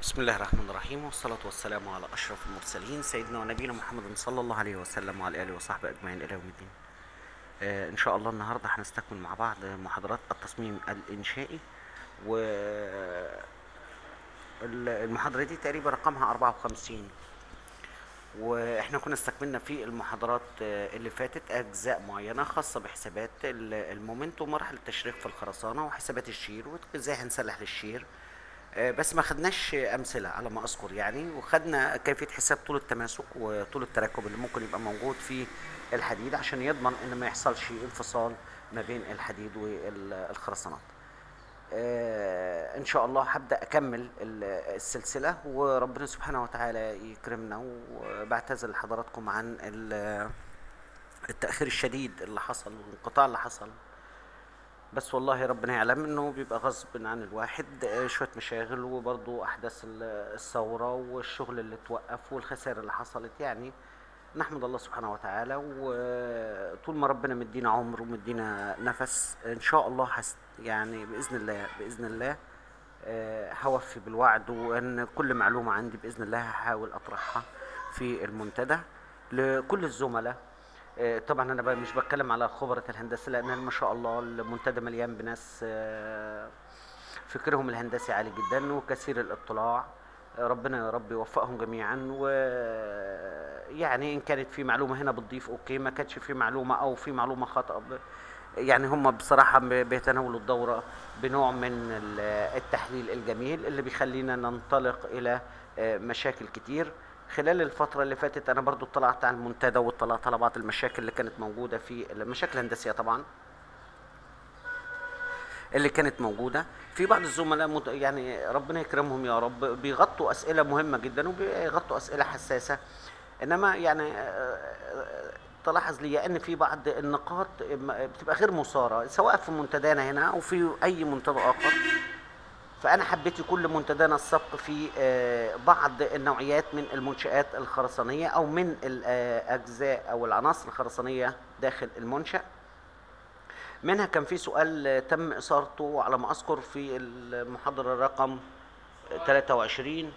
بسم الله الرحمن الرحيم والصلاة والسلام على أشرف المرسلين سيدنا ونبينا محمد صلى الله عليه وسلم وعلى آله وصحبه أجمعين إلى يوم الدين. آه إن شاء الله النهاردة هنستكمل مع بعض محاضرات التصميم الإنشائي و ال- المحاضرة دي تقريبا رقمها 54 واحنا كنا استكملنا في المحاضرات آه، اللي فاتت اجزاء معينه خاصه بحسابات ال- المومنت ومراحل التشريح في الخرسانه وحسابات الشير وازاي هنسلح للشير آه، بس ما خدناش امثله على ما اذكر يعني وخدنا كيفيه حساب طول التماسك وطول التراكب اللي ممكن يبقى موجود في الحديد عشان يضمن ان ما يحصلش انفصال ما بين الحديد والخرسانات آه، ان شاء الله هبدا اكمل ال- السلسله وربنا سبحانه وتعالى يكرمنا وبعتذر لحضراتكم عن ال- التاخير الشديد اللي حصل والانقطاع اللي حصل بس والله ربنا يعلم انه بيبقى غصب عن الواحد آه، شويه مشاغل وبرضه احداث ال- الثوره والشغل اللي توقف والخسائر اللي حصلت يعني نحمد الله سبحانه وتعالى وطول ما ربنا مدينا عمر ومدينا نفس ان شاء الله حس يعني باذن الله باذن الله آه، هوفي بالوعد وان كل معلومه عندي باذن الله هحاول اطرحها في المنتدى لكل الزملاء آه، طبعا انا بقى مش بتكلم على خبره الهندسه لان ما شاء الله المنتدى مليان بناس آه، فكرهم الهندسي عالي جدا وكثير الاطلاع آه، ربنا يا رب يوفقهم جميعا و يعني ان كانت في معلومه هنا بتضيف اوكي ما كانتش في معلومه او في معلومه خطا ب- يعني هم بصراحه ب- بيتناولوا الدوره بنوع من ال- التحليل الجميل اللي بيخلينا ننطلق الى آه، مشاكل كتير خلال الفترة اللي فاتت أنا برضو اطلعت على المنتدى واطلعت على بعض المشاكل اللي كانت موجودة في المشاكل الهندسية طبعا اللي كانت موجودة في بعض الزملاء مت- يعني ربنا يكرمهم يا رب بيغطوا أسئلة مهمة جدا وبيغطوا أسئلة حساسة إنما يعني آه، آه، تلاحظ لي ان في بعض النقاط م- بتبقى غير مثاره سواء في منتدانا هنا او في اي منتدى اخر فانا حبيت كل منتدانا السبق في آه، بعض النوعيات من المنشات الخرسانيه او من الاجزاء او العناصر الخرسانيه داخل المنشا منها كان في سؤال آه، تم اثارته على ما اذكر في المحاضره رقم 23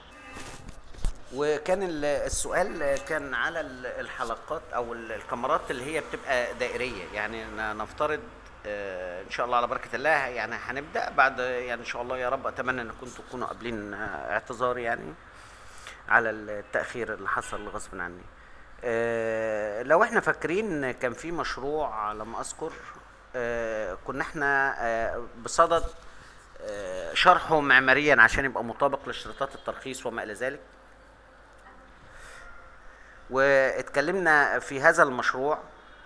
وكان ال- السؤال كان على ال- الحلقات او ال- الكاميرات اللي هي بتبقى دائريه يعني ن- نفترض آه، ان شاء الله على بركه الله يعني هنبدا بعد يعني ان شاء الله يا رب اتمنى ان كنتوا تكونوا قابلين آه، اعتذاري يعني على التاخير اللي حصل غصب عني آه، لو احنا فاكرين كان في مشروع على ما اذكر آه، كنا احنا آه، بصدد آه، شرحه معماريا عشان يبقى مطابق لاشتراطات الترخيص وما الى ذلك واتكلمنا في هذا المشروع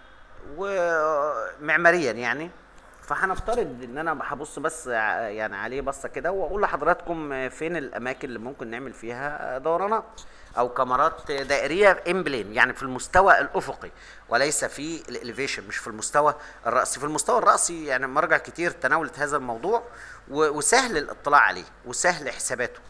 ومعماريا يعني فهنفترض ان انا هبص بس ع- يعني عليه بصه كده واقول لحضراتكم فين الاماكن اللي ممكن نعمل فيها دورانات او كاميرات دائريه امبلين يعني في المستوى الافقي وليس في الاليفيشن مش في المستوى الراسي في المستوى الراسي يعني مرجع كتير تناولت هذا الموضوع و- وسهل الاطلاع عليه وسهل حساباته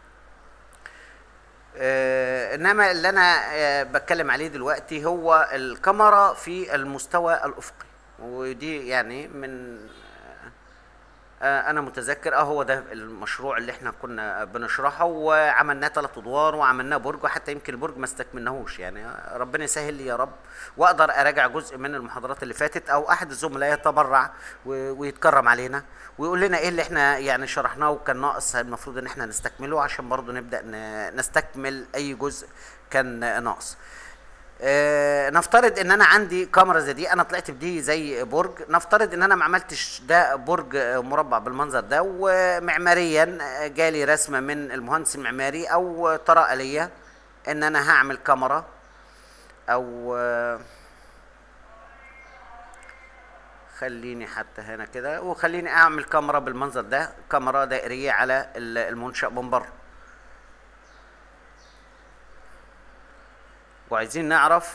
آه، انما اللي انا آه، بتكلم عليه دلوقتي هو الكاميرا في المستوى الافقي ودي يعني من آه، انا متذكر اه هو ده المشروع اللي احنا كنا بنشرحه وعملناه ثلاث ادوار وعملناه برج وحتى يمكن البرج ما استكملناهوش يعني ربنا يسهل لي يا رب واقدر اراجع جزء من المحاضرات اللي فاتت او احد الزملاء يتبرع و- ويتكرم علينا ويقول لنا ايه اللي احنا يعني شرحناه وكان ناقص المفروض ان احنا نستكمله عشان برضو نبدا ن- نستكمل اي جزء كان ناقص آه، نفترض ان انا عندي كاميرا زي دي انا طلعت بدي زي برج نفترض ان انا ما عملتش ده برج آه، مربع بالمنظر ده ومعماريا آه، جالي رسمه من المهندس المعماري او طرأ ليا ان انا هعمل كاميرا او آه، خليني حتى هنا كده وخليني اعمل كاميرا بالمنظر ده كاميرا دائريه على ال- المنشأ من بره وعايزين نعرف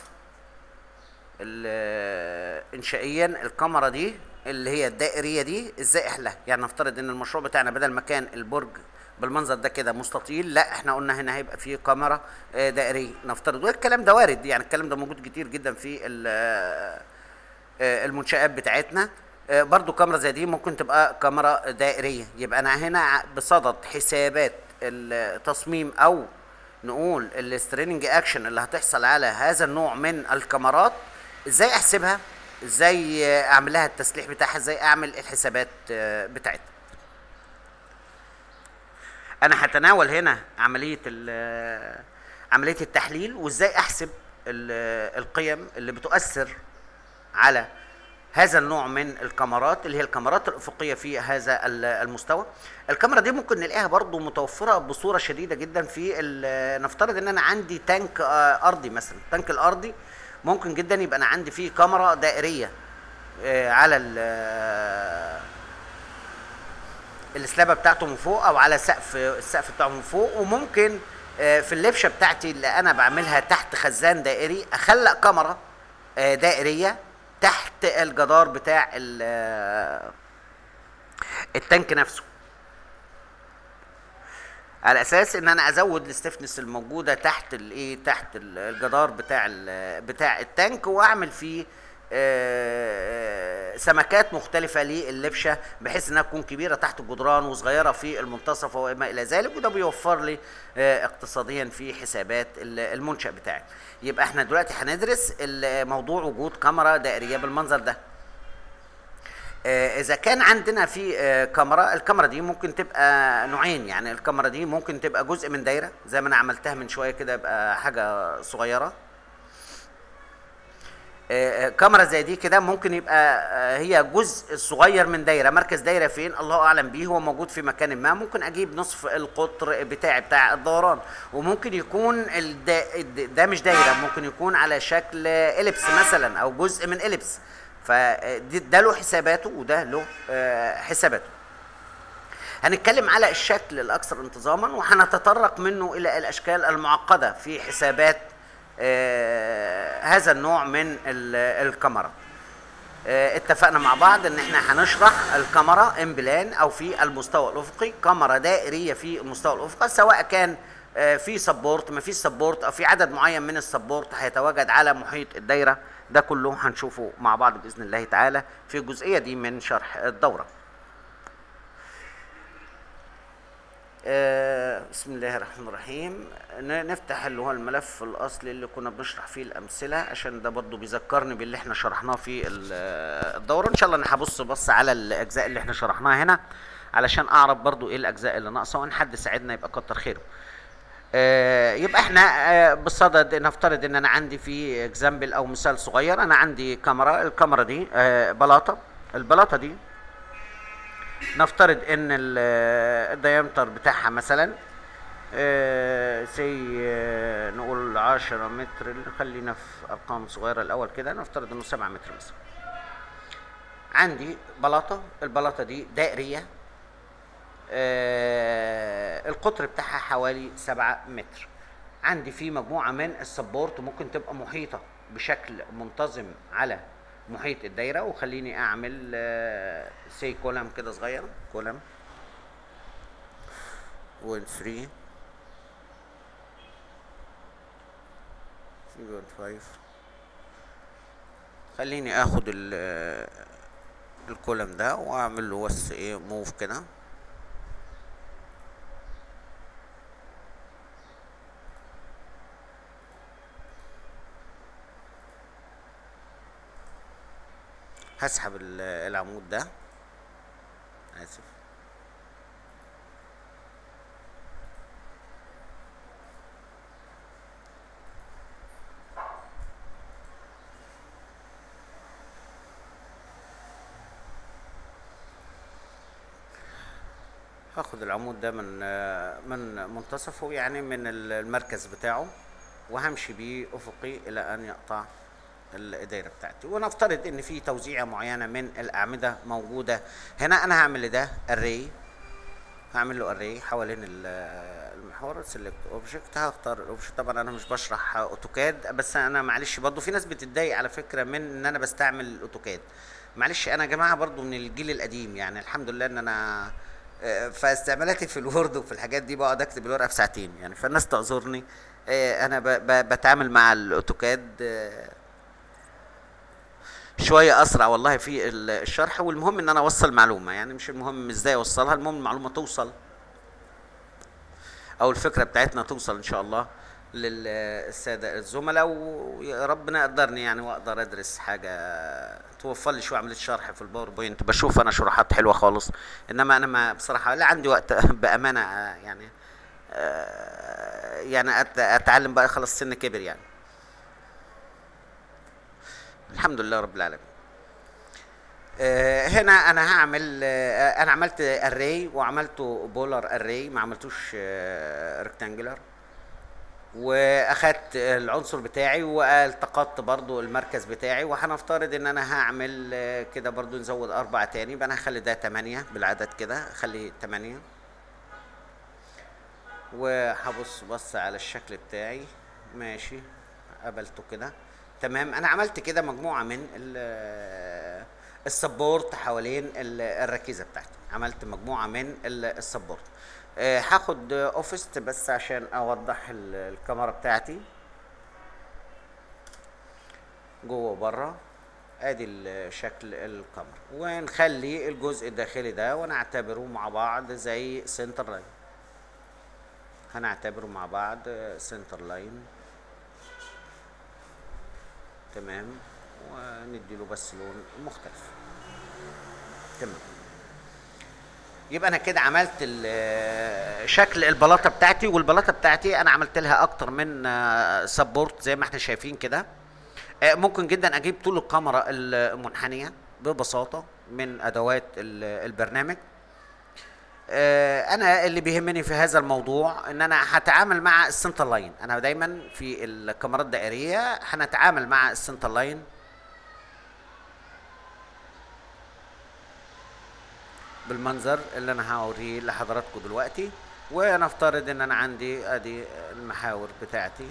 ال- انشائيا الكاميرا دي اللي هي الدائريه دي ازاي احلها يعني نفترض ان المشروع بتاعنا بدل ما كان البرج بالمنظر ده كده مستطيل لا احنا قلنا هنا هيبقى فيه كاميرا آه، دائريه نفترض والكلام ده وارد يعني الكلام ده موجود كتير جدا في ال- آه، المنشآت بتاعتنا آه، برضو كاميرا زي دي ممكن تبقى كاميرا دائرية يبقى أنا هنا ع- بصدد حسابات التصميم او نقول الستريننج اكشن اللي هتحصل على هذا النوع من الكاميرات ازاي احسبها ازاي اعمل لها التسليح بتاعها ازاي اعمل الحسابات آه، بتاعتها انا هتناول هنا عمليه ال- عمليه التحليل وازاي احسب ال- القيم اللي بتؤثر على هذا النوع من الكاميرات اللي هي الكاميرات الافقيه في هذا ال- المستوى الكاميرا دي ممكن نلاقيها برضو متوفره بصوره شديده جدا في ال- نفترض ان انا عندي تانك آه، ارضي مثلا التانك الارضي ممكن جدا يبقى انا عندي فيه كاميرا دائريه آه، على ال- السلابه بتاعته من فوق او على سقف السقف بتاعه من فوق وممكن آه، في اللبشه بتاعتي اللي انا بعملها تحت خزان دائري اخلق كاميرا آه، دائريه تحت الجدار بتاع ال- آه، التانك نفسه على اساس ان انا ازود الستفنس الموجوده تحت الايه تحت ال- الجدار بتاع ال- بتاع التانك واعمل فيه آه، سمكات مختلفة للبشة بحيث انها تكون كبيرة تحت الجدران وصغيرة في المنتصف وما الى ذلك وده بيوفر لي آه، اقتصاديا في حسابات ال- المنشأ بتاعي يبقى احنا دلوقتي هندرس ال- موضوع وجود كاميرا دائرية بالمنظر ده آه، اذا كان عندنا في آه، كاميرا الكاميرا دي ممكن تبقى نوعين يعني الكاميرا دي ممكن تبقى جزء من دايره زي ما انا عملتها من شويه كده يبقى حاجه صغيره آه، آه، كاميرا زي دي كده ممكن يبقى آه، هي جزء صغير من دايره مركز دايره فين الله اعلم بيه هو موجود في مكان ما ممكن اجيب نصف القطر بتاعي بتاع الدوران وممكن يكون الدا الد- ده مش دايره ممكن يكون على شكل اليبس مثلا او جزء من اليبس فده له حساباته وده له آه، حساباته هنتكلم على الشكل الاكثر انتظاما وهنتطرق منه الى الاشكال المعقده في حسابات آه، هذا النوع من ال- الكاميرا آه، اتفقنا مع بعض ان احنا هنشرح الكاميرا ان بلان او في المستوى الافقي كاميرا دائريه في المستوى الافقي سواء كان آه، في سبورت ما فيش سبورت او في عدد معين من السبورت هيتواجد على محيط الدايره ده كله هنشوفه مع بعض باذن الله تعالى في الجزئيه دي من شرح الدوره آه، بسم الله الرحمن الرحيم ن- نفتح اللي هو الملف الاصلي اللي كنا بنشرح فيه الامثله عشان ده برضو بيذكرني باللي احنا شرحناه في ال- الدوره ان شاء الله انا هبص بص على الاجزاء اللي احنا شرحناها هنا علشان اعرف برضو ايه الاجزاء اللي ناقصه وان حد ساعدنا يبقى كتر خيره آه، يبقى احنا آه، بصدد نفترض ان انا عندي في اكزامبل او مثال صغير انا عندي كاميرا الكاميرا دي آه، بلاطه البلاطه دي نفترض ان ال- الديامتر بتاعها مثلا سي نقول 10 متر خلينا في ارقام صغيره الاول كده نفترض انه 7 متر مثلا عندي بلاطه البلاطه دي دائريه آه، القطر بتاعها حوالي 7 متر عندي في مجموعه من السبورت ممكن تبقى محيطه بشكل منتظم على محيط الدايره وخليني اعمل سي كولم كده صغير كولم 1 3 3.5 خليني اخد ال الكولم ده واعمل له بس ايه موف كده هسحب ال- العمود ده اسف هاخد العمود ده من من منتصفه يعني من المركز بتاعه وهمشي بيه افقي الى ان يقطع الدايره بتاعتي ونفترض ان في توزيعه معينه من الاعمده موجوده هنا انا هعمل لده الري هعمل له اري حوالين ال- المحور سيلكت اوبجكت هختار الاوبجكت طبعا انا مش بشرح اوتوكاد بس انا معلش برضو في ناس بتتضايق على فكره من ان انا بستعمل الاوتوكاد معلش انا يا جماعه برضو من الجيل القديم يعني الحمد لله ان انا آه، فاستعمالاتي في الوورد وفي الحاجات دي بقعد اكتب الورقه في ساعتين يعني فالناس تعذرني آه، انا ب- ب- بتعامل مع الاوتوكاد آه، شويه اسرع والله في ال- الشرح والمهم ان انا اوصل معلومه يعني مش المهم ازاي اوصلها المهم المعلومه توصل او الفكره بتاعتنا توصل ان شاء الله للساده الزملاء وربنا يقدرني يعني واقدر ادرس حاجه توفر لي شويه عمليه شرح في الباوربوينت بشوف انا شروحات حلوه خالص انما انا ما بصراحه لا عندي وقت بامانه آه، يعني آه، يعني أت- اتعلم بقى خلاص سن كبر يعني الحمد لله رب العالمين آه، هنا انا هعمل آه، انا عملت اري وعملته بولر اري ما عملتوش ريكتانجلر واخدت العنصر بتاعي والتقطت برضو المركز بتاعي وهنفترض ان انا هعمل آه، كده برضو نزود اربعة تاني يبقى انا هخلي ده تمانية بالعدد كده خلي تمانية وهبص بص على الشكل بتاعي ماشي قبلته كده تمام انا عملت كده مجموعه من ال- السبورت حوالين ال- الركيزه بتاعتي عملت مجموعه من ال- السبورت آه، هاخد اوفست بس عشان اوضح ال- الكاميرا بتاعتي جوه وبره ادي ال- شكل الكاميرا ونخلي الجزء الداخلي ده ونعتبره مع بعض زي سنتر لاين هنعتبره مع بعض سنتر لاين تمام ونديله بس لون مختلف تمام يبقى انا كده عملت ال- شكل البلاطه بتاعتي والبلاطه بتاعتي انا عملت لها اكتر من سبورت زي ما احنا شايفين كده آه، ممكن جدا اجيب طول الكاميرا المنحنيه ببساطه من ادوات ال- البرنامج آه، انا اللي بيهمني في هذا الموضوع ان انا هتعامل مع السنتر لاين انا دايما في الكاميرات الدائريه هنتعامل مع السنتر لاين بالمنظر اللي انا هوريه لحضراتكم دلوقتي ونفترض ان انا عندي ادي المحاور بتاعتي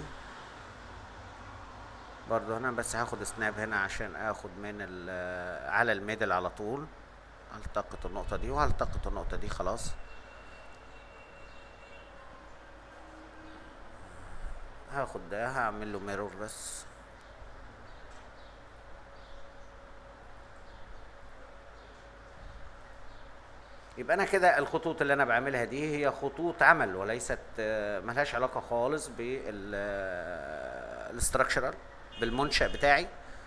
برضو هنا بس هاخد سناب هنا عشان اخد من ال- على الميدل على طول هلتقط النقطة دي وهلتقط النقطة دي خلاص هاخد ده هعمل له ميرور بس يبقى انا كده الخطوط اللي انا بعملها دي هي خطوط عمل وليست آه، ملهاش علاقه خالص بالاستراكشرال بالمنشأ بتاعي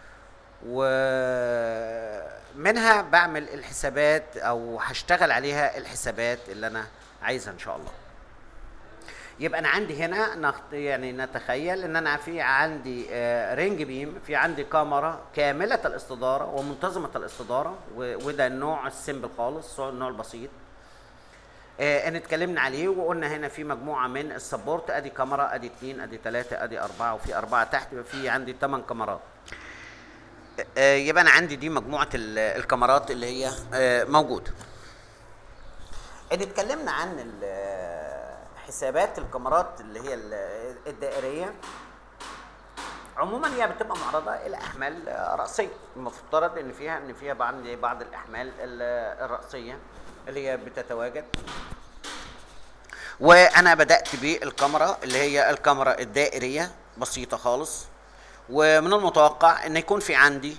ومنها بعمل الحسابات او هشتغل عليها الحسابات اللي انا عايزها ان شاء الله يبقى انا عندي هنا نخت... يعني نتخيل ان انا في عندي آه، رينج بيم في عندي كاميرا كامله الاستداره ومنتظمه الاستداره و... وده النوع السيمبل خالص النوع البسيط آه ان اتكلمنا عليه وقلنا هنا في مجموعه من السبورت ادي كاميرا ادي اتنين ادي تلاته ادي اربعه وفي اربعه تحت يبقى في عندي تمن كاميرات آه، يبقى انا عندي دي مجموعه ال- الكاميرات اللي هي آه، موجوده ان اتكلمنا عن ال- حسابات الكاميرات اللي هي ال- الدائريه عموما هي بتبقى معرضه الى احمال آه، راسيه المفترض ان فيها ان فيها بعض بعض الاحمال ال- الراسيه اللي هي بتتواجد وانا بدات بالكاميرا اللي هي الكاميرا الدائريه بسيطه خالص ومن المتوقع ان يكون في عندي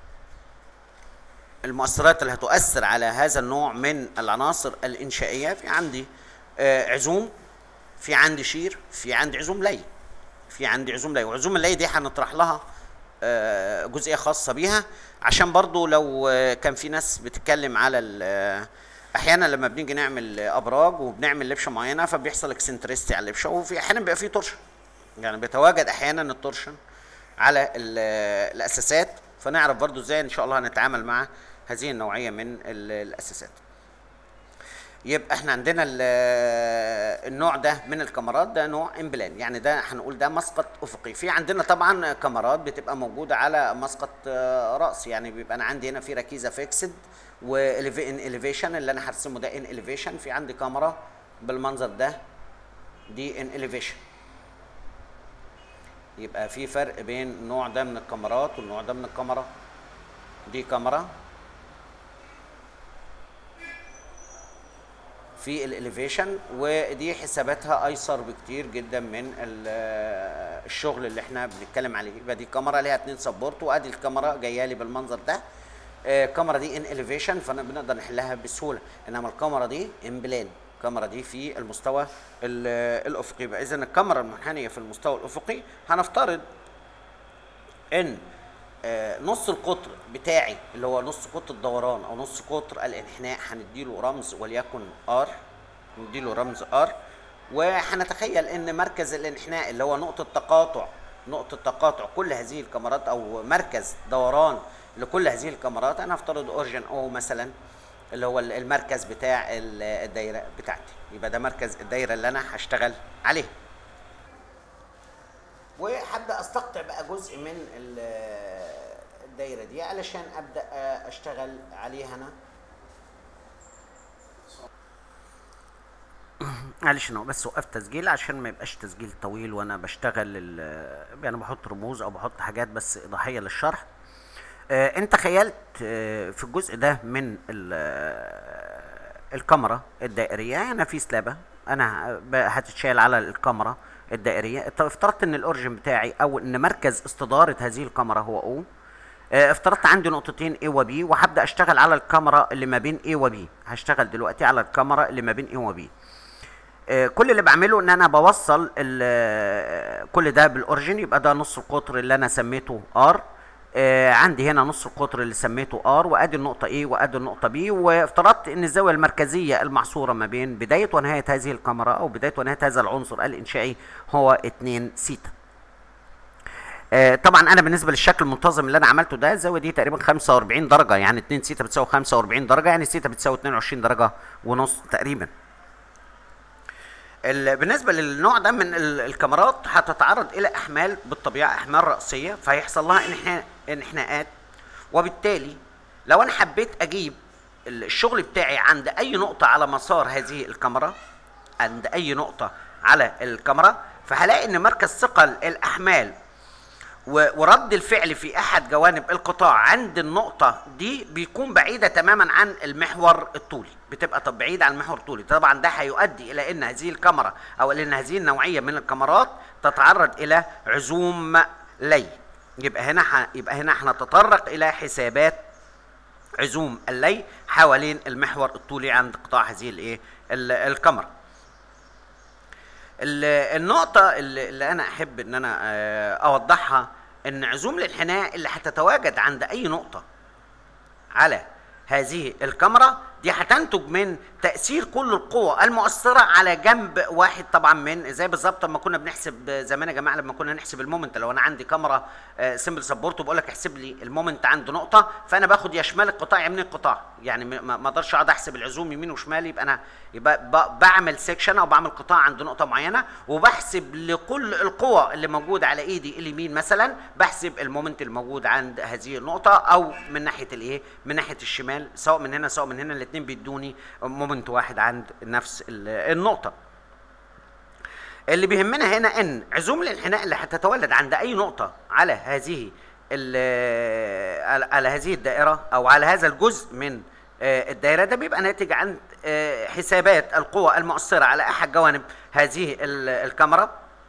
المؤثرات اللي هتؤثر على هذا النوع من العناصر الانشائيه في عندي آه، عزوم في عندي شير في عندي عزوم لي في عندي عزوم لي وعزوم اللي دي هنطرح لها آه، جزئيه خاصه بيها عشان برضو لو آه، كان في ناس بتتكلم على ال- آه، احيانا لما بنيجي نعمل آه، ابراج وبنعمل لبشه معينه فبيحصل اكسنترستي على اللبشه وفي احيانا بيبقى في تورشن يعني بيتواجد احيانا التورشن على ال- آه، الاساسات فنعرف برضو ازاي ان شاء الله هنتعامل مع هذه النوعيه من ال- الاساسات يبقى احنا عندنا ال- النوع ده من الكاميرات ده نوع امبلان يعني ده هنقول ده مسقط افقي في عندنا طبعا كاميرات بتبقى موجوده على مسقط آه، راس يعني بيبقى انا عندي هنا في ركيزه فيكسد وان اليفيشن اللي انا هرسمه ده ان اليفيشن في عندي كاميرا بالمنظر ده دي ان اليفيشن يبقى في فرق بين النوع ده من الكاميرات والنوع ده من الكاميرا دي كاميرا في الاليفيشن ودي حساباتها ايسر بكتير جدا من ال- الشغل اللي احنا بنتكلم عليه يبقى دي كاميرا ليها اتنين سبورت وادي الكاميرا جايه لي بالمنظر ده آه، الكاميرا دي ان اليفيشن فانا بنقدر نحلها بسهوله انما الكاميرا دي ان بلان الكاميرا دي في المستوى ال- الافقي يبقى اذا الكاميرا المنحنيه في المستوى الافقي هنفترض ان آه، نص القطر بتاعي اللي هو نص قطر الدوران او نص قطر الانحناء هنديله رمز وليكن ار نديله رمز ار وهنتخيل ان مركز الانحناء اللي هو نقطه تقاطع نقطه تقاطع كل هذه الكاميرات او مركز دوران لكل هذه الكاميرات انا هفترض اورجن او مثلا اللي هو المركز بتاع ال- الدايره بتاعتي يبقى ده مركز الدايره اللي انا هشتغل عليها وهبدا استقطع بقى جزء من ال- الدايره دي علشان ابدا اشتغل عليها انا معلش انا بس وقفت تسجيل عشان ما يبقاش تسجيل طويل وانا بشتغل ال- يعني بحط رموز او بحط حاجات بس اضافيه للشرح آه، انت خيلت آه، في الجزء ده من ال- آه، الكاميرا الدائريه انا في سلابه انا ب- هتتشال على الكاميرا الدائريه طب افترضت ان الاوريجن بتاعي او ان مركز استداره هذه الكاميرا هو او آه، افترضت عندي نقطتين A و B وهبدا اشتغل على الكاميرا اللي ما بين A و B هشتغل دلوقتي على الكاميرا اللي ما بين A و B آه، كل اللي بعمله ان انا بوصل ال- آه، كل ده بالاوريجين يبقى ده نص القطر اللي انا سميته ار عندي هنا نص القطر اللي سميته ار وادي النقطه A وادي النقطه B وافترضت ان الزاويه المركزيه المحصوره ما بين بدايه ونهايه هذه الكاميرا او بدايه ونهايه هذا العنصر الانشائي هو 2 سيتا آه، طبعا انا بالنسبه للشكل المنتظم اللي انا عملته ده الزاويه دي تقريبا 45 درجه يعني 2 سيتا بتساوي 45 درجه يعني سيتا بتساوي 22 درجه ونص تقريبا ال- بالنسبه للنوع ده من ال- الكاميرات هتتعرض الى احمال بالطبيعه احمال راسيه فهيحصل لها انحناء انحناءات وبالتالي لو انا حبيت اجيب الشغل بتاعي عند اي نقطه على مسار هذه الكاميرا عند اي نقطه على الكاميرا فهلاقي ان مركز ثقل الاحمال و- ورد الفعل في احد جوانب القطاع عند النقطه دي بيكون بعيده تماما عن المحور الطولي بتبقى طب بعيده عن المحور الطولي طبعا ده هيؤدي الى ان هذه الكاميرا او ان هذه النوعيه من الكاميرات تتعرض الى عزوم لي يبقى هنا ح... يبقى هنا هنتطرق الى حسابات عزوم اللي حوالين المحور الطولي عند قطاع هذه الايه ال- الكاميرا ال- النقطة اللي اللي أنا أحب إن أنا آه، أوضحها إن عزوم الانحناء اللي هتتواجد عند أي نقطة على هذه الكاميرا دي هتنتج من تأثير كل القوى المؤثرة على جنب واحد طبعا من زي بالظبط لما كنا بنحسب زمان يا جماعة لما كنا نحسب المومنت لو أنا عندي كاميرا سمبل سبورت وبقول لك احسب لي المومنت عند نقطة فأنا باخد يا شمال القطاع يا يمين القطاع يعني ما ما- ما اقدرش اقعد احسب العزوم يمين وشمال يبقى انا يبقى ب- بعمل سيكشن او بعمل قطاع عند نقطة معينة وبحسب لكل القوى اللي موجودة على ايدي اليمين مثلا بحسب المومنت الموجود عند هذه النقطة او من ناحية الايه من ناحية الشمال سواء من هنا سواء من هنا الاثنين بيدوني مومنت واحد عند نفس ال- النقطة اللي بيهمنا هنا ان عزوم الانحناء اللي هتتولد عند اي نقطة على هذه ال- على على هذه الدائرة او على هذا الجزء من آه، الدائرة ده بيبقى ناتج عن آه، حسابات القوى المؤثرة على احد جوانب هذه ال- الكاميرا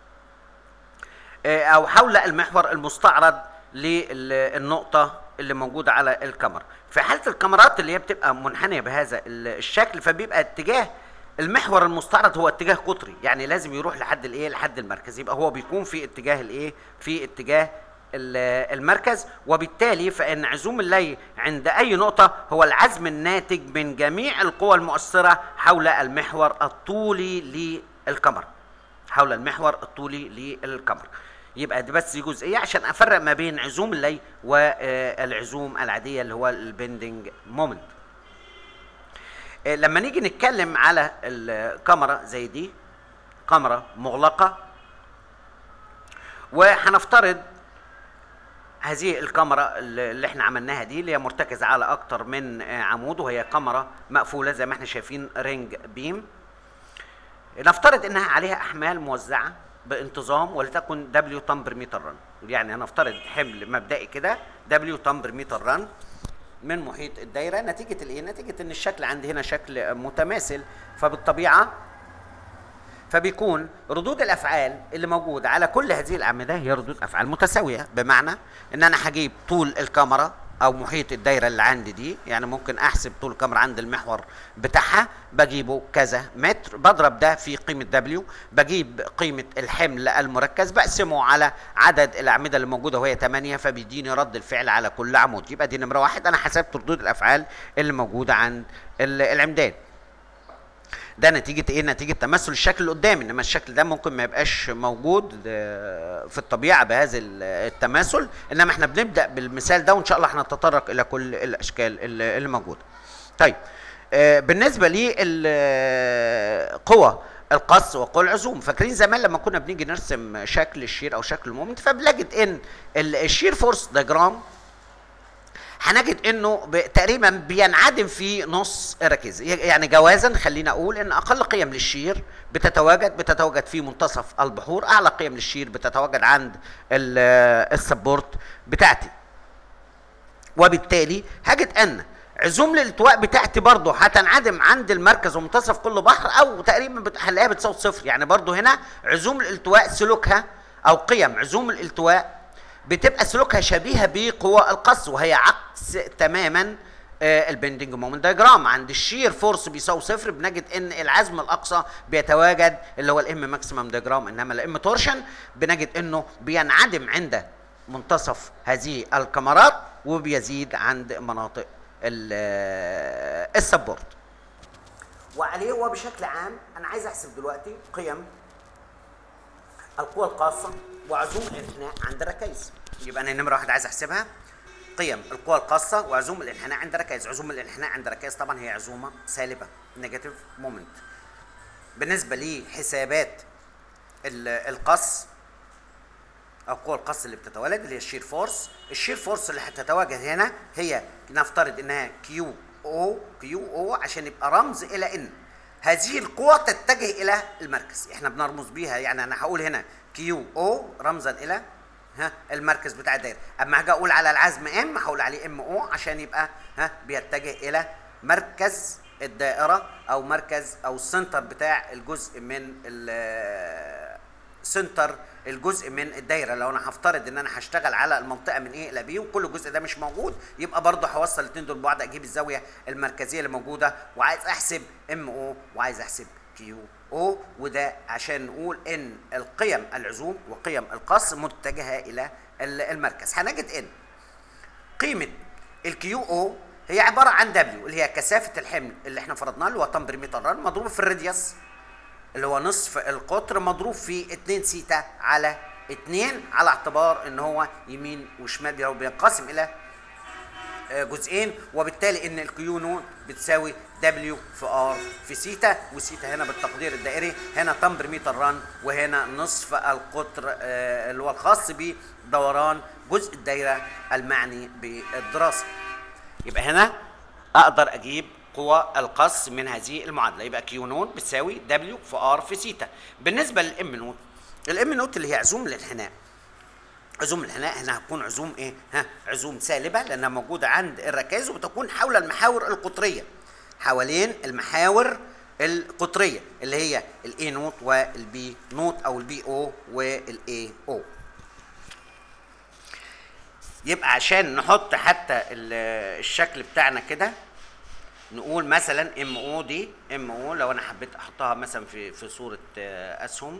آه، او حول المحور المستعرض للنقطة اللي موجودة على الكاميرا في حالة الكاميرات اللي هي بتبقى منحنية بهذا ال- الشكل فبيبقى اتجاه المحور المستعرض هو اتجاه قطري يعني لازم يروح لحد الايه لحد المركز يبقى هو بيكون في اتجاه الايه في اتجاه ال- المركز وبالتالي فان عزوم اللي عند اي نقطة هو العزم الناتج من جميع القوى المؤثرة حول المحور الطولي للكاميرا حول المحور الطولي للكاميرا يبقى دي بس دي جزئيه عشان افرق ما بين عزوم اللي والعزوم العاديه اللي هو البندنج مومنت لما نيجي نتكلم على الكاميرا زي دي كاميرا مغلقه وهنفترض هذه الكاميرا اللي احنا عملناها دي اللي هي مرتكزه على اكتر من عمود وهي كاميرا مقفوله زي ما احنا شايفين رينج بيم نفترض انها عليها احمال موزعه بانتظام ولتكن دبليو طن بر متر رن يعني هنفترض حمل مبدئي كده دبليو طن بر متر رن من محيط الدايره نتيجه الايه نتيجه ان الشكل عندي هنا شكل متماثل فبالطبيعه فبيكون ردود الافعال اللي موجوده على كل هذه الاعمده هي ردود افعال متساويه بمعنى ان انا هجيب طول الكاميرا او محيط الدايره اللي عندي دي يعني ممكن احسب طول الكاميرا عند المحور بتاعها بجيبه كذا متر بضرب ده في قيمه دبليو بجيب قيمه الحمل المركز بقسمه على عدد الاعمده اللي موجوده وهي 8 فبيديني رد الفعل على كل عمود يبقى دي نمره واحد انا حسبت ردود الافعال اللي موجوده عند ال- العمدان ده نتيجة ايه؟ نتيجة تمثل الشكل اللي قدامي، انما الشكل ده ممكن ما يبقاش موجود آه، في الطبيعة بهذا ال- التماثل، انما احنا بنبدأ بالمثال ده وان شاء الله هنتطرق الى كل الاشكال اللي اللي موجودة. طيب آه، بالنسبة للقوى القص وقوى العزوم فاكرين زمان لما كنا بنيجي نرسم شكل الشير او شكل المومنت فبنجد ان ال- الشير فورس ديجرام هنجد انه ب- تقريبا بينعدم في نص الركيز يعني جوازا خلينا اقول ان اقل قيم للشير بتتواجد بتتواجد في منتصف البحور اعلى قيم للشير بتتواجد عند ال- السبورت بتاعتي وبالتالي هجد ان عزوم الالتواء بتاعتي برضه هتنعدم عند المركز ومنتصف كل بحر او تقريبا بت- هنلاقيها بتساوي صفر يعني برضه هنا عزوم الالتواء سلوكها او قيم عزوم الالتواء بتبقى سلوكها شبيهه بقوى القص وهي عكس تماما آه، البندنج مومنت دايجرام عند الشير فورس بيساوي صفر بنجد ان العزم الاقصى بيتواجد اللي هو الام ماكسيمم دايجرام انما الام تورشن بنجد انه بينعدم عند منتصف هذه الكمرات وبيزيد عند مناطق ال- آه، السبورت وعليه هو بشكل عام انا عايز احسب دلوقتي قيم القوى القاصة وعزوم الانحناء عند الركائز يبقى انا نمرة واحد عايز احسبها قيم القوى القاصة وعزوم الانحناء عند الركائز عزوم الانحناء عند الركائز طبعا هي عزومة سالبة نيجاتيف مومنت بالنسبة لحسابات ال- القص او قوى القص اللي بتتولد اللي هي الشير فورس الشير فورس اللي هتتواجد هنا هي نفترض انها كيو او كيو او عشان يبقى رمز الى ان هذه القوى تتجه الى المركز احنا بنرمز بيها يعني انا هقول هنا كيو او رمزا الى ها المركز بتاع الدايره اما هاجي اقول على العزم ام هقول عليه ام او عشان يبقى ها بيتجه الى مركز الدائره او مركز او السنتر بتاع الجزء من ال- سنتر الجزء من الدايره لو انا هفترض ان انا هشتغل على المنطقه من ايه الى بي وكل جزء ده مش موجود يبقى برضه هوصل الاثنين دول ببعض اجيب الزاويه المركزيه اللي موجوده وعايز احسب ام او وعايز احسب كيو او وده عشان نقول ان القيم العزوم وقيم القص متجهه الى ال- المركز هنجد ان قيمه الكيو او هي عباره عن دبليو اللي هي كثافه الحمل اللي احنا فرضناه اللي هو طن بريمتر ران مضروب في الراديوس اللي هو نصف القطر مضروب في 2 سيتا على 2 على اعتبار ان هو يمين وشمال بي- بينقسم الى آه، جزئين وبالتالي ان الكيو نون بتساوي دبليو في ار في سيتا وسيتا هنا بالتقدير الدائري هنا تمبر متر ران وهنا نصف القطر آه، اللي هو الخاص بدوران جزء الدايره المعني بالدراسه يبقى هنا اقدر اجيب قوى القص من هذه المعادله يبقى كيو نوت بتساوي دبليو في ار في سيتا بالنسبه للام نوت الام نوت اللي هي عزوم الانحناء عزوم الانحناء هنا هتكون عزوم ايه ها عزوم سالبه لانها موجوده عند الركائز وبتكون حول المحاور القطريه حوالين المحاور القطريه اللي هي الاي نوت والبي نوت او البي او والاي او يبقى عشان نحط حتى ال- الشكل بتاعنا كده نقول مثلا ام او دي ام او لو انا حبيت احطها مثلا في في صوره آه، اسهم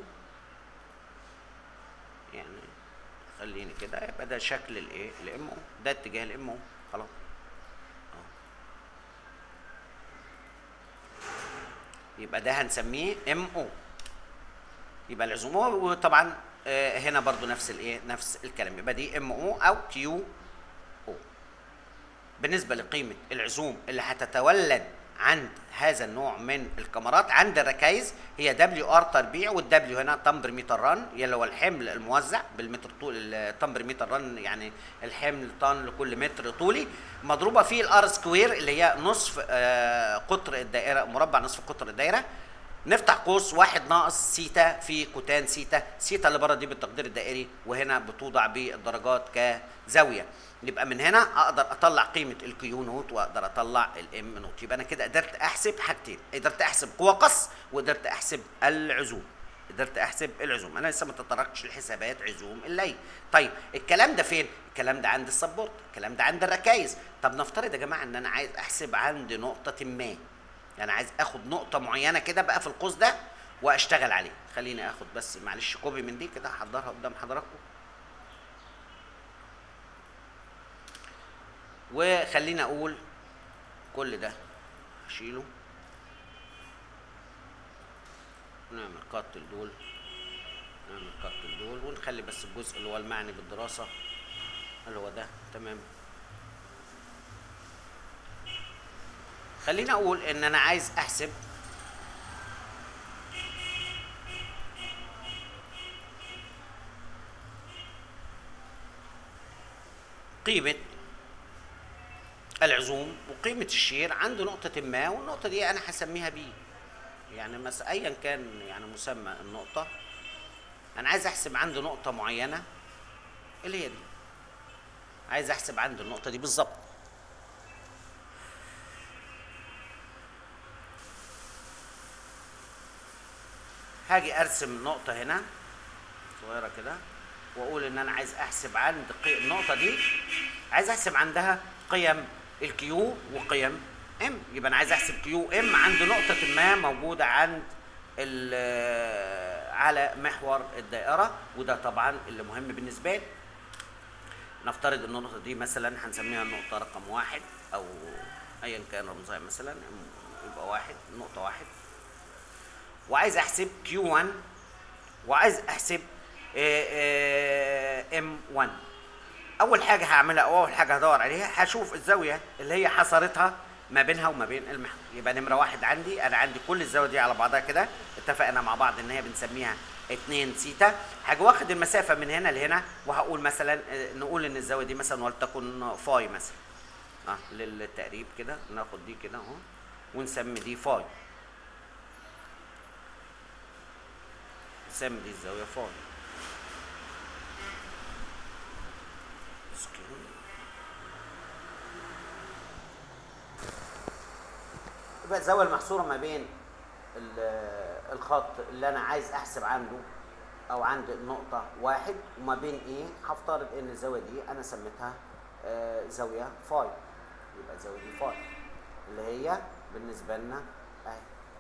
يعني خليني كده يبقى ده شكل الايه الام او ده اتجاه الام او خلاص أهو. يبقى ده هنسميه ام او يبقى العزوم وطبعا آه، هنا برضو نفس الايه نفس الكلام يبقى دي ام او او كيو او بالنسبه لقيمه العزوم اللي هتتولد عند هذا النوع من الكاميرات عند الركائز هي دبليو ار تربيع والدبليو هنا تمبر متر رن اللي هو الحمل الموزع بالمتر طول التمبر متر رن يعني الحمل طن لكل متر طولي مضروبه في الار سكوير اللي هي نصف آه، قطر الدائره مربع نصف قطر الدائره نفتح قوس واحد ناقص سيتا في كوتان سيتا سيتا اللي بره دي بالتقدير الدائري وهنا بتوضع بالدرجات كزاويه يبقى من هنا اقدر اطلع قيمه الكيو نوت واقدر اطلع الام نوت يبقى انا كده قدرت احسب حاجتين قدرت احسب قوى قص وقدرت احسب العزوم قدرت احسب العزوم انا لسه ما تطرقتش لحسابات عزوم الليل طيب الكلام ده فين الكلام ده عند السبورت الكلام ده عند الركايز طب نفترض يا جماعه ان انا عايز احسب عند نقطه ما يعني عايز اخد نقطه معينه كده بقى في القوس ده واشتغل عليه خليني اخد بس معلش كوبي من دي كده هحضرها قدام حضراتكم وخليني اقول كل ده هشيله نعمل قط لدول نعمل قط لدول ونخلي بس الجزء اللي هو المعني بالدراسة اللي هو ده تمام خليني اقول ان انا عايز احسب قيمة العزوم وقيمة الشير عند نقطة ما والنقطة دي أنا هسميها بي يعني مس أيا كان يعني مسمى النقطة أنا عايز أحسب عند نقطة معينة اللي هي دي عايز أحسب عند النقطة دي بالظبط هاجي أرسم نقطة هنا صغيرة كده وأقول إن أنا عايز أحسب عند قي- النقطة دي عايز أحسب عندها قيم الكيو وقيم ام يبقى انا عايز احسب كيو ام عند نقطة ما موجودة عند ال- على محور الدائرة وده طبعا اللي مهم بالنسبة لي نفترض ان النقطة دي مثلا هنسميها النقطة رقم واحد او ايا كان رمزها مثلا يبقى واحد نقطة واحد وعايز احسب كيو 1 وعايز احسب ام 1 اول حاجه هعملها او اول حاجه هدور عليها هشوف الزاويه اللي هي حصرتها ما بينها وما بين المحور يبقى نمره واحد عندي انا عندي كل الزاويه دي على بعضها كده اتفقنا مع بعض ان هي بنسميها 2 سيتا هاجي واخد المسافه من هنا لهنا وهقول مثلا آه، نقول ان الزاويه دي مثلا ولتكن فاي مثلا اه للتقريب كده ناخد دي كده اهو ونسمي دي فاي نسمي دي الزاويه فاي سكين. يبقى الزاويه المحصوره ما بين ال- الخط اللي انا عايز احسب عنده او عند النقطه واحد وما بين ايه هفترض ان الزاويه دي انا سميتها آه، زاويه فاي يبقى الزاويه دي فاي اللي هي بالنسبه لنا اهي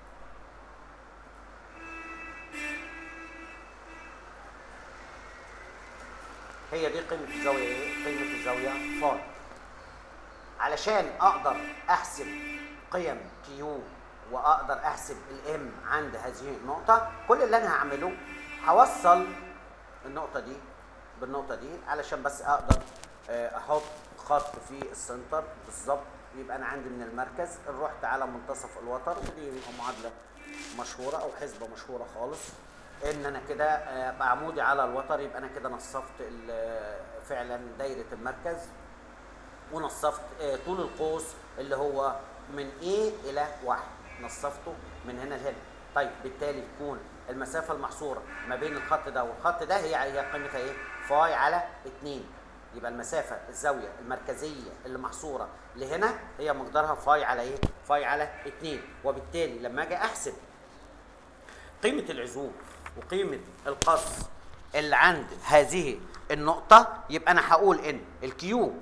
هي دي قيمه الزاويه ايه قيمه الزاويه فاي علشان اقدر احسب قيم كيو واقدر احسب الام عند هذه النقطه كل اللي انا هعمله هوصل النقطه دي بالنقطه دي علشان بس اقدر آه، احط خط في السنتر بالظبط يبقى انا عندي من المركز رحت على منتصف الوتر ودي معادله مشهوره او حسبه مشهوره خالص ان انا كده آه، بعمودي على الوتر يبقى انا كده نصفت ال- فعلا دايره المركز ونصفت آه، طول القوس اللي هو من A إلى واحد نصفته من هنا لهنا طيب بالتالي تكون المسافة المحصورة ما بين الخط ده والخط ده هي هي قيمتها ايه؟ فاي على 2 يبقى المسافة الزاوية المركزية اللي محصورة لهنا هي مقدارها فاي على ايه؟ فاي على 2 وبالتالي لما اجي احسب قيمة العزوم وقيمة القص اللي عند هذه النقطة يبقى أنا هقول إن الكيو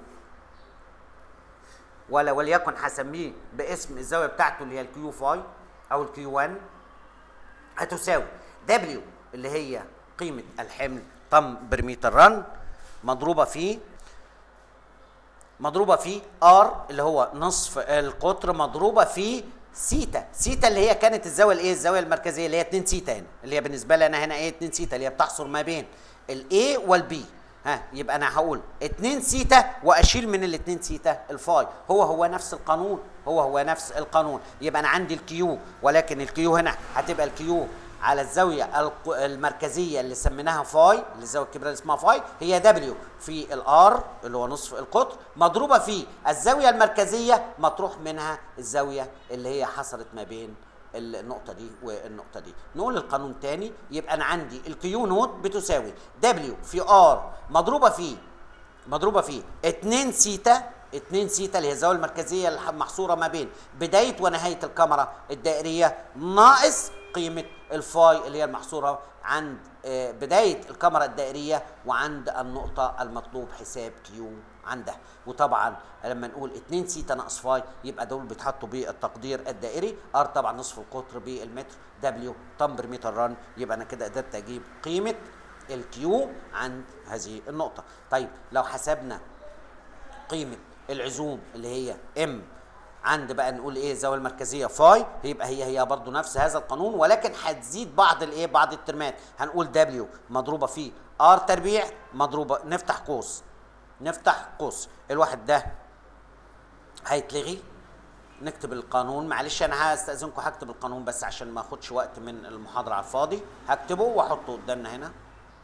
ولا وليكن هسميه باسم الزاوية بتاعته اللي هي الكيو فاي أو الكيو 1 هتساوي دبليو اللي هي قيمة الحمل طن برميتر رن مضروبة في مضروبة في ار اللي هو نصف القطر مضروبة في سيتا سيتا اللي هي كانت الزاوية الايه الزاوية المركزية اللي هي 2 سيتا هنا اللي هي بالنسبة لي انا هنا ايه 2 سيتا اللي هي بتحصر ما بين الاي والبي ها يبقى انا هقول 2 سيتا واشيل من ال 2 سيتا الفاي هو هو نفس القانون هو هو نفس القانون يبقى انا عندي الكيو ولكن الكيو هنا هتبقى الكيو على الزاويه الق- المركزيه اللي سميناها فاي اللي الزاويه الكبيره اللي اسمها فاي هي دبليو في الار اللي هو نصف القطر مضروبه في الزاويه المركزيه مطروح منها الزاويه اللي هي حصلت ما بين النقطة دي والنقطة دي نقول القانون تاني يبقى أنا عندي الكيو نوت بتساوي دبليو في ار مضروبة في مضروبة في 2 سيتا 2 سيتا اللي هي الزاوية المركزية المحصورة ما بين بداية ونهاية الكاميرا الدائرية ناقص قيمة الفاي اللي هي المحصورة عند آه، بدايه الكاميرا الدائريه وعند النقطه المطلوب حساب كيو عندها وطبعا لما نقول 2 سيتا ناقص فاي يبقى دول بيتحطوا بالتقدير الدائري ار طبعا نصف القطر بالمتر دبليو طن بر متر رن يبقى انا كده قدرت اجيب قيمه الكيو عند هذه النقطه طيب لو حسبنا قيمه العزوم اللي هي ام عند بقى نقول ايه الزاويه المركزيه فاي يبقى هي هي برضو نفس هذا القانون ولكن هتزيد بعض الايه بعض الترمات هنقول دبليو مضروبه في ار تربيع مضروبه نفتح قوس نفتح قوس الواحد ده هيتلغي نكتب القانون معلش انا هستاذنكم هكتب القانون بس عشان ما اخدش وقت من المحاضره على الفاضي هكتبه واحطه قدامنا هنا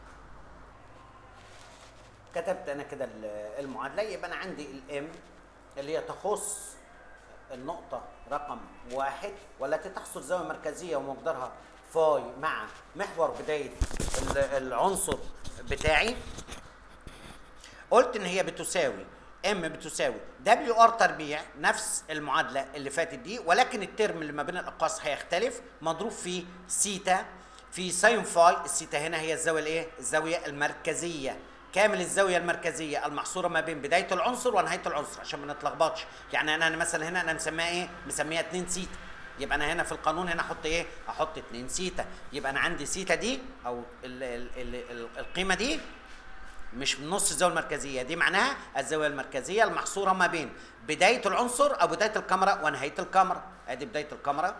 كتبت انا كده المعادله يبقى انا عندي الام اللي هي تخص النقطة رقم واحد والتي تحصل زاوية مركزية ومقدارها فاي مع محور بداية العنصر بتاعي قلت ان هي بتساوي ام بتساوي دبليو ار تربيع نفس المعادله اللي فاتت دي ولكن الترم اللي ما بين الاقواس هيختلف مضروب في سيتا في ساين فاي السيتا هنا هي الزاويه الايه الزاويه المركزيه كامل الزاويه المركزيه المحصوره ما بين بدايه العنصر ونهايه العنصر عشان ما نتلخبطش يعني انا مثلا هنا انا مسميها ايه مسميها 2 سيتا يبقى انا هنا في القانون هنا احط ايه احط 2 سيتا يبقى انا عندي سيتا دي او ال ال ال القيمه دي مش من نص الزاويه المركزيه دي معناها الزاويه المركزيه المحصوره ما بين بدايه العنصر او بدايه الكاميرا ونهايه الكاميرا ادي بدايه الكاميرا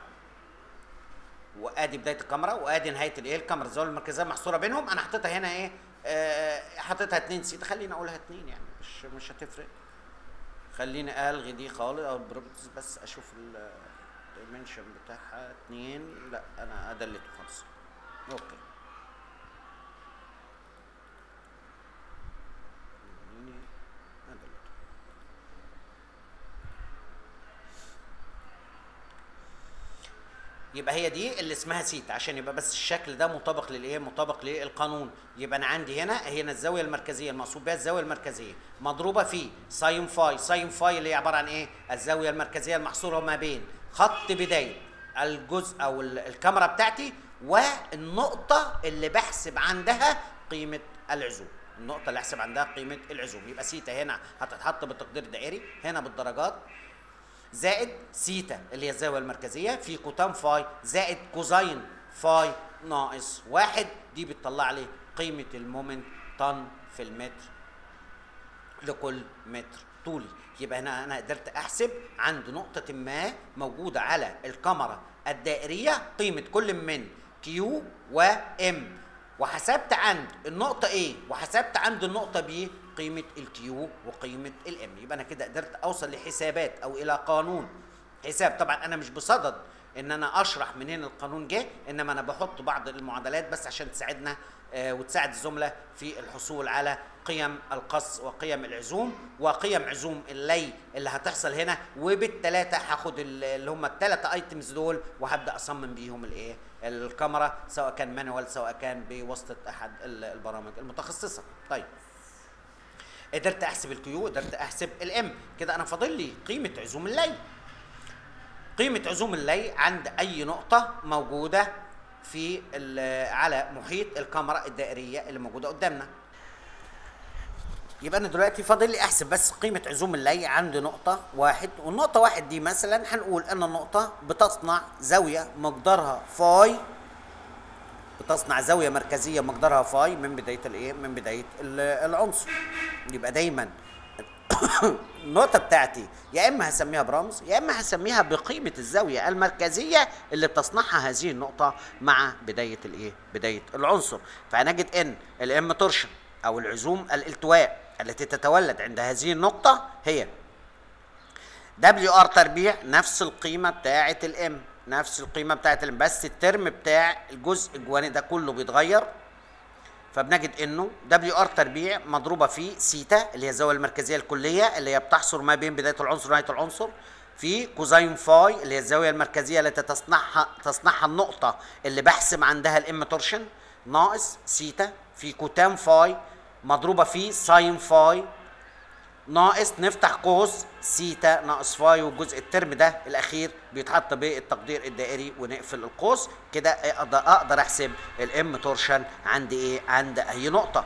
وادي بدايه الكاميرا وادي نهايه الايه الكاميرا الزاويه المركزيه محصوره بينهم انا حطيتها هنا ايه آه حطيتها 2 سي خليني اقولها 2 يعني مش مش هتفرق خليني الغي دي خالص او البروبرتيز بس اشوف الدايمنشن بتاعها 2 لا انا ادلته خالص اوكي يبقى هي دي اللي اسمها سيتا عشان يبقى بس الشكل ده مطابق للايه مطابق للقانون يبقى انا عندي هنا هنا الزاويه المركزيه المقصود بها الزاويه المركزيه مضروبه في ساين فاي ساين فاي اللي هي عباره عن ايه الزاويه المركزيه المحصوره ما بين خط بدايه الجزء او الكاميرا بتاعتي والنقطه اللي بحسب عندها قيمه العزوم النقطه اللي احسب عندها قيمه العزوم يبقى سيتا هنا هتتحط بالتقدير الدائري هنا بالدرجات زائد سيتا اللي هي الزاويه المركزيه في كوتان فاي زائد كوزين فاي ناقص واحد دي بتطلع لي قيمه المومنت طن في المتر لكل متر طولي يبقى هنا انا قدرت احسب عند نقطه ما موجوده على الكاميرا الدائريه قيمه كل من كيو وام وحسبت عند النقطة A وحسبت عند النقطة B قيمة الكيو وقيمة الام يبقى أنا كده قدرت أوصل لحسابات أو إلى قانون حساب طبعا أنا مش بصدد ان انا اشرح منين القانون جه انما انا بحط بعض المعادلات بس عشان تساعدنا آه وتساعد الزملاء في الحصول على قيم القص وقيم العزوم وقيم عزوم اللي اللي هتحصل هنا وبالثلاثه هاخد اللي هم الثلاثه ايتمز دول وهبدا اصمم بيهم الايه الكاميرا سواء كان مانوال سواء كان بواسطه احد البرامج المتخصصه طيب قدرت احسب الكيو قدرت احسب الام كده انا فاضل لي قيمه عزوم اللي قيمه عزوم اللي عند اي نقطه موجوده في على محيط الكاميرا الدائريه اللي موجوده قدامنا يبقى انا دلوقتي فاضل لي احسب بس قيمه عزوم اللي عند نقطه واحد والنقطه واحد دي مثلا هنقول ان النقطه بتصنع زاويه مقدارها فاي بتصنع زاويه مركزيه مقدارها فاي من بدايه الايه من بدايه العنصر يبقى دايما النقطة بتاعتي يا إما هسميها برمز يا إما هسميها بقيمة الزاوية المركزية اللي بتصنعها هذه النقطة مع بداية الإيه؟ بداية العنصر فهنجد إن الإم تورشن أو العزوم الالتواء التي تتولد عند هذه النقطة هي دبليو ار تربيع نفس القيمة بتاعة الام نفس القيمة بتاعة الام بس الترم بتاع الجزء الجواني ده كله بيتغير فبنجد انه دبليو ار تربيع مضروبة في سيتا اللي هي الزاوية المركزية الكلية اللي هي بتحصر ما بين بداية العنصر ونهاية العنصر في كوزين فاي اللي هي الزاوية المركزية التي تصنعها تصنعها النقطة اللي بحسم عندها الام تورشن ناقص سيتا في كوتان فاي مضروبه في ساين فاي ناقص نفتح قوس سيتا ناقص فاي والجزء الترم ده الاخير بيتحط بالتقدير الدائري ونقفل القوس كده اقدر اقدر احسب الام تورشن عند ايه عند اي نقطه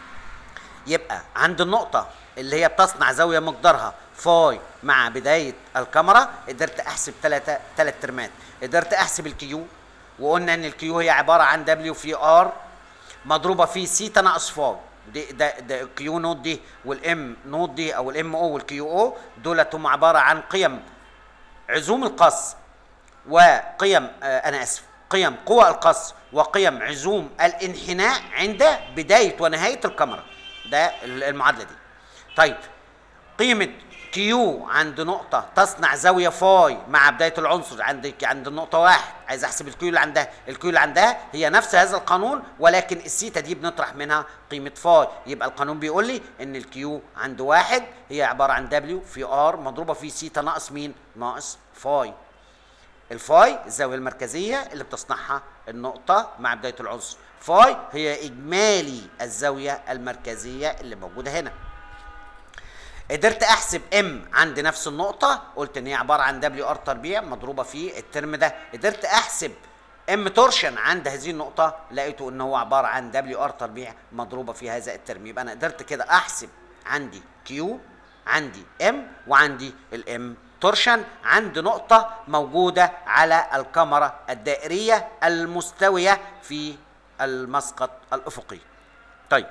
يبقى عند النقطه اللي هي بتصنع زاويه مقدارها فاي مع بدايه الكاميرا قدرت احسب ثلاثه ثلاث ترمات قدرت احسب الكيو وقلنا ان الكيو هي عباره عن دبليو في ار مضروبه في سيتا ناقص فاي دي ده ده الكيو نوت دي والام نوت دي او الام او والكيو او دولت هم عباره عن قيم عزوم القص وقيم آه انا اسف قيم قوى القص وقيم عزوم الانحناء عند بدايه ونهايه الكاميرا ده المعادله دي طيب قيمه كيو عند نقطة تصنع زاوية فاي مع بداية العنصر عند عند النقطة واحد عايز احسب الكيو اللي عندها، الكيو اللي عندها هي نفس هذا القانون ولكن السيتا دي بنطرح منها قيمة فاي، يبقى القانون بيقول لي ان الكيو عند واحد هي عبارة عن دبليو في ار مضروبة في سيتا ناقص مين؟ ناقص فاي. الفاي الزاوية المركزية اللي بتصنعها النقطة مع بداية العنصر. فاي هي إجمالي الزاوية المركزية اللي موجودة هنا. قدرت احسب ام عند نفس النقطه قلت ان هي عباره عن دبليو ار تربيع مضروبه في الترم ده قدرت احسب ام تورشن عند هذه النقطه لقيته ان هو عباره عن دبليو ار تربيع مضروبه في هذا الترم يبقى انا قدرت كده احسب عندي كيو عندي ام وعندي الام تورشن عند نقطه موجوده على الكاميرا الدائريه المستويه في المسقط الافقي طيب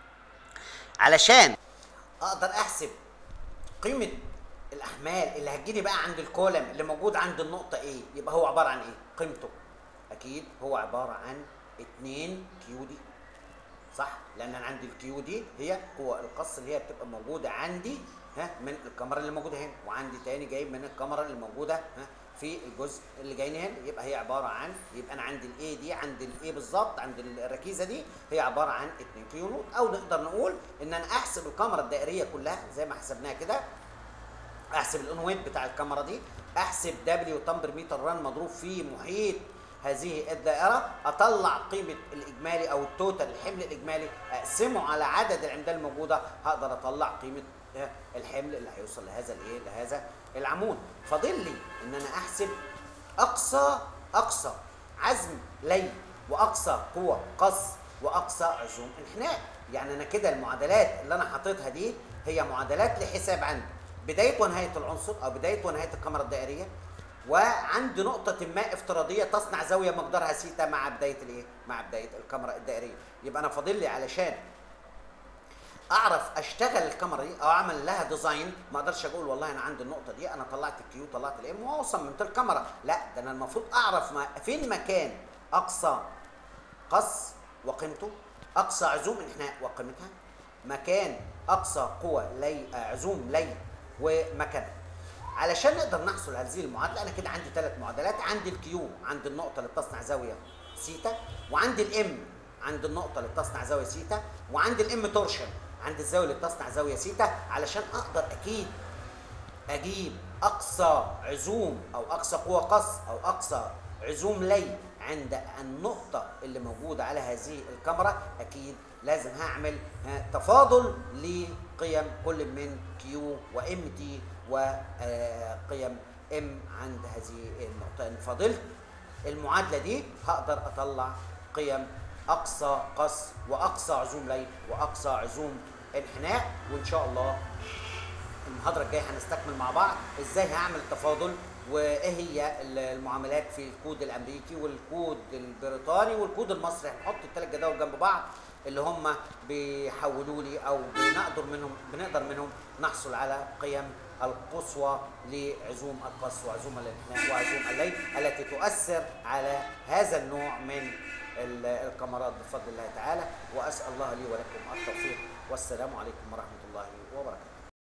علشان اقدر احسب قيمه الاحمال اللي هتجيلي بقى عند الكولم اللي موجود عند النقطه ايه يبقى هو عباره عن ايه قيمته اكيد هو عباره عن 2 كيو دي صح لان انا عندي الكيو دي هي قوه القص اللي هي بتبقى موجوده عندي ها من الكاميرا اللي موجوده هنا وعندي تاني جايب من الكاميرا اللي موجوده ها في الجزء اللي جاي هنا يبقى هي عباره عن يبقى انا عندي الاي دي عند الاي بالظبط عند الركيزه دي هي عباره عن 2 كيلو نوت او نقدر نقول ان انا احسب الكاميرا الدائريه كلها زي ما حسبناها كده احسب الاون بتاع الكاميرا دي احسب دبليو تمبر متر ران مضروب في محيط هذه الدائره اطلع قيمه الاجمالي او التوتال الحمل الاجمالي اقسمه على عدد العمدان الموجوده هقدر اطلع قيمه الحمل اللي هيوصل لهذا الايه لهذا العمود فاضل لي ان انا احسب اقصى اقصى عزم لي واقصى قوه قص واقصى عزوم انحناء يعني انا كده المعادلات اللي انا حاططها دي هي معادلات لحساب عند بدايه ونهايه العنصر او بدايه ونهايه الكاميرا الدائريه وعند نقطة ما افتراضية تصنع زاوية مقدارها سيتا مع بداية الايه؟ مع بداية الكاميرا الدائرية، يبقى أنا فاضل لي علشان اعرف اشتغل الكاميرا دي او اعمل لها ديزاين ما اقدرش اقول والله انا عندي النقطه دي انا طلعت الكيو طلعت الام وصممت الكاميرا لا ده انا المفروض اعرف ما فين مكان اقصى قص وقيمته اقصى عزوم انحناء وقيمتها مكان اقصى قوه لي عزوم لي ومكانها علشان نقدر نحصل على هذه المعادله انا كده عندي ثلاث معادلات عندي الكيو عند النقطه اللي بتصنع زاويه سيتا وعندي الام عند النقطه اللي بتصنع زاويه سيتا وعندي الام تورشن عند الزاويه اللي بتصنع زاويه سيتا علشان اقدر اكيد اجيب اقصى عزوم او اقصى قوه قص او اقصى عزوم لي عند النقطة اللي موجودة على هذه الكاميرا أكيد لازم هعمل تفاضل لقيم كل من كيو وام تي وقيم ام عند هذه النقطة إن فضلت المعادلة دي هقدر أطلع قيم اقصى قص واقصى عزوم لي واقصى عزوم انحناء وان شاء الله المحاضره الجايه هنستكمل مع بعض ازاي هعمل تفاضل وايه هي المعاملات في الكود الامريكي والكود البريطاني والكود المصري هنحط الثلاث جداول جنب بعض اللي هم بيحولوا لي او بنقدر منهم بنقدر منهم نحصل على قيم القصوى لعزوم القص وعزوم الانحناء وعزوم الليل التي تؤثر على هذا النوع من الكاميرات بفضل الله تعالى واسال الله لي ولكم التوفيق والسلام عليكم ورحمه الله وبركاته